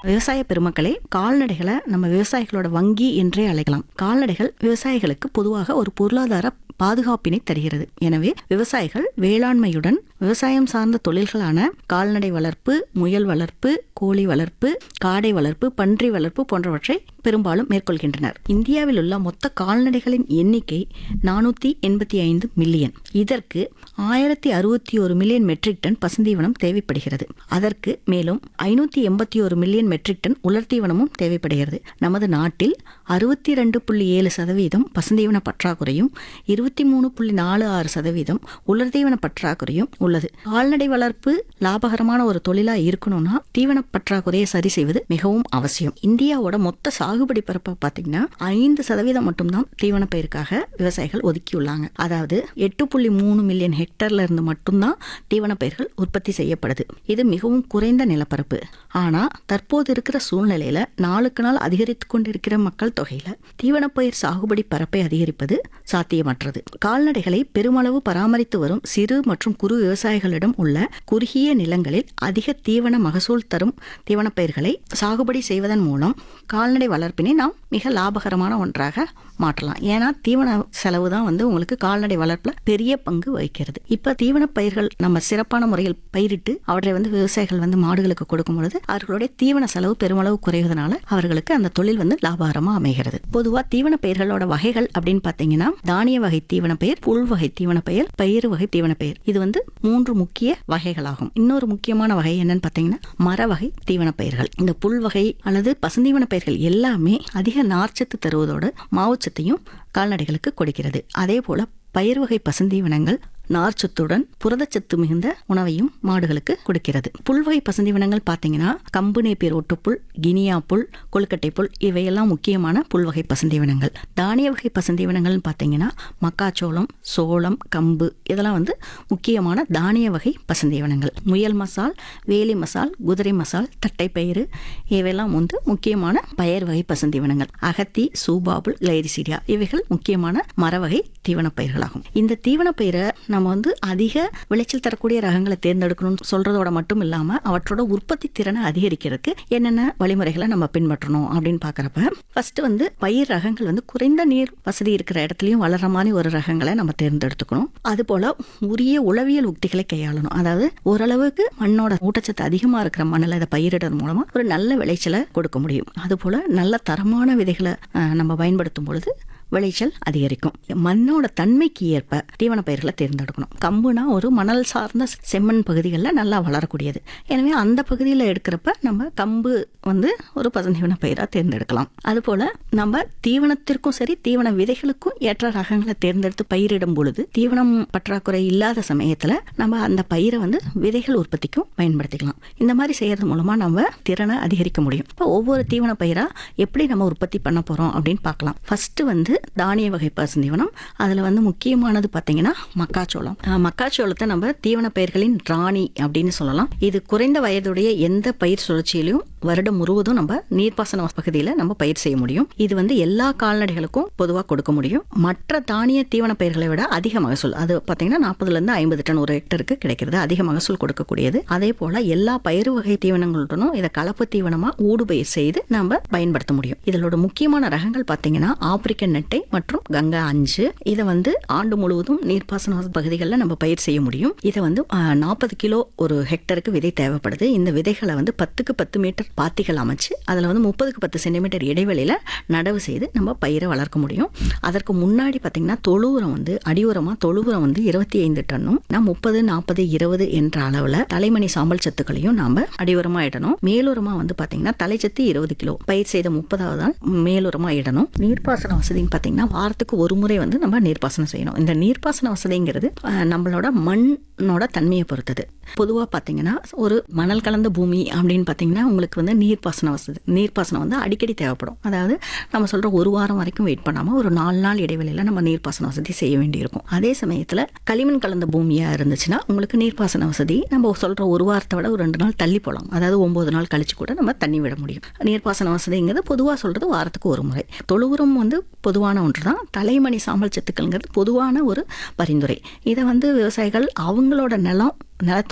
விவசாய பெருமக்களே கால்நடைகளை நம்ம விவசாயிகளோட வங்கி என்றே அழைக்கலாம் கால்நடைகள் விவசாயிகளுக்கு பொதுவாக ஒரு பொருளாதார பாதுகாப்பினை தருகிறது எனவே விவசாயிகள் வேளாண்மையுடன் விவசாயம் சார்ந்த தொழில்களான கால்நடை வளர்ப்பு முயல் வளர்ப்பு கோழி வளர்ப்பு காடை வளர்ப்பு பன்றி வளர்ப்பு போன்றவற்றை பெரும்பாலும் மேற்கொள்கின்றனர் இந்தியாவில் உள்ள மொத்த கால்நடைகளின் எண்ணிக்கை நானூத்தி எண்பத்தி ஐந்து மில்லியன் இதற்கு ஆயிரத்தி அறுபத்தி ஒரு மில்லியன் மெட்ரிக் டன் பசுந்தீவனம் தேவைப்படுகிறது அதற்கு மேலும் ஐநூத்தி எண்பத்தி ஒரு மில்லியன் மெட்ரிக் டன் உலர்த்தீவனமும் தேவைப்படுகிறது நமது நாட்டில் அறுபத்தி ரெண்டு புள்ளி ஏழு சதவீதம் பசுந்தீவன பற்றாக்குறையும் இருபத்தி மூணு புள்ளி நாலு ஆறு சதவீதம் உலர்தீவன பற்றாக்குறையும் உள்ளது கால்நடை வளர்ப்பு லாபகரமான ஒரு தொழிலா இருக்கணும்னா தீவன பற்றாக்குறையை சரி செய்வது மிகவும் அவசியம் இந்தியாவோட மொத்த சாகுபடி பரப்பை பார்த்தீங்கன்னா ஐந்து சதவீதம் மட்டும்தான் தீவன பயிருக்காக விவசாயிகள் ஒதுக்கியுள்ளாங்க அதாவது எட்டு புள்ளி மூணு மில்லியன் ஹெக்டர்ல இருந்து மட்டும்தான் தீவன பயிர்கள் உற்பத்தி செய்யப்படுது இது மிகவும் குறைந்த நிலப்பரப்பு ஆனா தற்போது இருக்கிற சூழ்நிலையில நாளுக்கு நாள் அதிகரித்து கொண்டிருக்கிற மக்கள் தொகையில தீவனப்பயிர் சாகுபடி பரப்பை அதிகரிப்பது சாத்தியமற்றது கால்நடைகளை பெருமளவு பராமரித்து வரும் சிறு மற்றும் குறு விவசாயிகளிடம் உள்ள குறுகிய நிலங்களில் அதிக தீவன மகசூல் தரும் தீவனப்பயிர்களை சாகுபடி செய்வதன் மூலம் கால்நடை வளர்ப்பினை நாம் மிக லாபகரமான ஒன்றாக மாற்றலாம் ஏன்னா தீவன செலவு தான் வந்து உங்களுக்கு கால்நடை வளர்ப்புல பெரிய பங்கு வகிக்கிறது இப்ப தீவன பயிர்கள் நம்ம சிறப்பான முறையில் பயிரிட்டு அவற்றை வந்து விவசாயிகள் வந்து மாடுகளுக்கு கொடுக்கும் பொழுது அவர்களுடைய தீவன செலவு பெருமளவு குறைவதனால அவர்களுக்கு அந்த தொழில் வந்து லாபகரமா அமைகிறது பொதுவா தீவன பயிர்களோட வகைகள் அப்படின்னு பாத்தீங்கன்னா தானிய வகை தீவன பயிர் புல் வகை தீவன பயிர் பயிறு வகை தீவன பயிர் இது வந்து மூன்று முக்கிய வகைகளாகும் இன்னொரு முக்கியமான வகை என்னன்னு பாத்தீங்கன்னா மர வகை தீவன பயிர்கள் இந்த புல் வகை அல்லது பசுந்தீவன பயிர்கள் எல்லாமே அதிக நார்ச்சத்து தருவதோடு மாவுச்சத்தையும் கால்நடைகளுக்கு கொடுக்கிறது அதே போல பயிர் வகை பசுந்தீவனங்கள் நார்ச்சத்துடன் புரதச்சத்து மிகுந்த உணவையும் மாடுகளுக்கு கொடுக்கிறது புல்வகை பசுந்தீவனங்கள் பார்த்தீங்கன்னா கம்பு நேப்பியர் ஒட்டுப்புல் கினியா புல் கொழுக்கட்டை புல் இவையெல்லாம் முக்கியமான புல்வகை பசுந்தீவனங்கள் தானிய வகை பசுந்தீவனங்கள்னு பார்த்தீங்கன்னா மக்காச்சோளம் சோளம் கம்பு இதெல்லாம் வந்து முக்கியமான தானிய வகை பசுந்தீவனங்கள் முயல் மசால் வேலி மசால் குதிரை மசால் தட்டைப்பயிறு இவையெல்லாம் வந்து முக்கியமான பயர் வகை பசுந்தீவனங்கள் அகத்தி சூபாபுல் கிளைரிசீரியா இவைகள் முக்கியமான மரவகை தீவனப் பயிர்களாகும் இந்த தீவனப் பயிரை நம்ம வந்து அதிக விளைச்சல் தரக்கூடிய ரகங்களை தேர்ந்தெடுக்கணும்னு சொல்றதோட மட்டும் இல்லாம அவற்றோட உற்பத்தி திறனை அதிகரிக்கிறதுக்கு என்னென்ன வழிமுறைகளை நம்ம பின்பற்றணும் அப்படின்னு பாக்குறப்ப ஃபர்ஸ்ட் வந்து பயிர் ரகங்கள் வந்து குறைந்த நீர் வசதி இருக்கிற இடத்துலயும் வளர்ற மாதிரி ஒரு ரகங்களை நம்ம தேர்ந்தெடுத்துக்கணும் அது போல உரிய உளவியல் உக்திகளை கையாளணும் அதாவது ஓரளவுக்கு மண்ணோட ஊட்டச்சத்து அதிகமா இருக்கிற மண்ணில் இதை பயிரிடுறது மூலமா ஒரு நல்ல விளைச்சலை கொடுக்க முடியும் அது போல நல்ல தரமான விதைகளை அஹ், நம்ம பயன்படுத்தும் பொழுது விளைச்சல் அதிகரிக்கும் மண்ணோட தன்மைக்கு ஏற்ப தீவன பயிர்களை தேர்ந்தெடுக்கணும் கம்புனா ஒரு மணல் சார்ந்த செம்மண் பகுதிகளில் நல்லா வளரக்கூடியது எனவே அந்த பகுதியில் எடுக்கிறப்ப நம்ம கம்பு வந்து ஒரு பசுந்தீவன பயிராக தேர்ந்தெடுக்கலாம் அதுபோல நம்ம தீவனத்திற்கும் சரி தீவன விதைகளுக்கும் ஏற்ற ரகங்களை தேர்ந்தெடுத்து பயிரிடும் பொழுது தீவனம் பற்றாக்குறை இல்லாத சமயத்தில் நம்ம அந்த பயிரை வந்து விதைகள் உற்பத்திக்கும் பயன்படுத்திக்கலாம் இந்த மாதிரி செய்யறது மூலமா நம்ம திறனை அதிகரிக்க முடியும் இப்போ ஒவ்வொரு தீவன பயிரா எப்படி நம்ம உற்பத்தி பண்ண போறோம் அப்படின்னு பார்க்கலாம் ஃபர்ஸ்ட் வந்து தானிய வகை பசுந்தீவனம் அதுல வந்து முக்கியமானது பார்த்தீங்கன்னா மக்காச்சோளம் அஹ் மக்காச்சோளத்தை நம்ம தீவன பயிர்களின் ராணி அப்படின்னு சொல்லலாம் இது குறைந்த வயதுடைய எந்த பயிர் சுழற்சியிலையும் வருடம் முழுவதும் நம்ம நீர்ப்பாசன பகுதியில் நம்ம பயிர் செய்ய முடியும் இது வந்து எல்லா கால்நடைகளுக்கும் பொதுவாக கொடுக்க முடியும் மற்ற தானிய தீவன பயிர்களை விட அதிக மகசூல் அது பார்த்தீங்கன்னா நாற்பதுல இருந்து ஐம்பது டன் ஒரு ஹெக்டருக்கு கிடைக்கிறது அதிக மகசூல் கொடுக்கக்கூடியது அதே போல எல்லா பயிர் வகை தீவனங்களுடனும் இதை கலப்பு தீவனமா ஊடுபயிர் செய்து நம்ம பயன்படுத்த முடியும் இதோட முக்கியமான ரகங்கள் பார்த்தீங்கன்னா ஆப்பிரிக்கன் நெட்டை மற்றும் கங்கா அஞ்சு இதை வந்து ஆண்டு முழுவதும் நீர்ப்பாசன பகுதிகளில் நம்ம பயிர் செய்ய முடியும் இதை வந்து நாற்பது கிலோ ஒரு ஹெக்டருக்கு விதை தேவைப்படுது இந்த விதைகளை வந்து பத்துக்கு பத்து மீட்டர் பாத்திகள் அமைச்சு அதில் வந்து முப்பதுக்கு பத்து சென்டிமீட்டர் இடைவெளியில் நடவு செய்து நம்ம பயிரை வளர்க்க முடியும் அதற்கு முன்னாடி பார்த்தீங்கன்னா தொழு உரம் வந்து அடி உரமாக தொழு உரம் வந்து இருபத்தி ஐந்து டன்னும் நான் முப்பது நாற்பது இருபது என்ற அளவில் தலைமணி சாம்பல் சத்துக்களையும் நாம் அடி உரமாக இடணும் மேலுரமாக வந்து பார்த்தீங்கன்னா தலைச்சத்து இருபது கிலோ பயிர் செய்த முப்பதாவது நாள் மேலுரமாக இடணும் நீர்ப்பாசன வசதின்னு பார்த்தீங்கன்னா வாரத்துக்கு ஒரு முறை வந்து நம்ம நீர்ப்பாசனம் செய்யணும் இந்த நீர்ப்பாசன வசதிங்கிறது அஹ், நம்மளோட மண்ணோட தன்மையை பொறுத்தது பொதுவாக பார்த்தீங்கன்னா ஒரு மணல் கலந்த பூமி அப்படின்னு பார்த்தீங்கன்னா உங்களுக்கு வந்து நீர்ப்பாசன வசதி நீர்ப்பாசனம் வந்து அடிக்கடி தேவைப்படும் அதாவது நம்ம சொல்கிற ஒரு வாரம் வரைக்கும் வெயிட் பண்ணாமல் ஒரு நாலு நாள் இடைவெளியில் நம்ம நீர்ப்பாசன வசதி செய்ய வேண்டியிருக்கும் அதே சமயத்தில் களிமண் கலந்த பூமியாக இருந்துச்சுன்னா உங்களுக்கு நீர்ப்பாசன வசதி நம்ம சொல்கிற ஒரு வாரத்தை விட ஒரு ரெண்டு நாள் தள்ளி போகலாம் அதாவது ஒம்பது நாள் கழிச்சு கூட நம்ம தண்ணி விட முடியும் நீர்ப்பாசன வசதிங்கிறது பொதுவாக சொல்கிறது வாரத்துக்கு ஒரு முறை தொழு உரம் வந்து பொதுவான ஒன்று தான் தலைமணி சாம்பல் சத்துக்கள்ங்கிறது பொதுவான ஒரு பரிந்துரை இதை வந்து விவசாயிகள் அவங்களோட நிலம் நிலத்தோட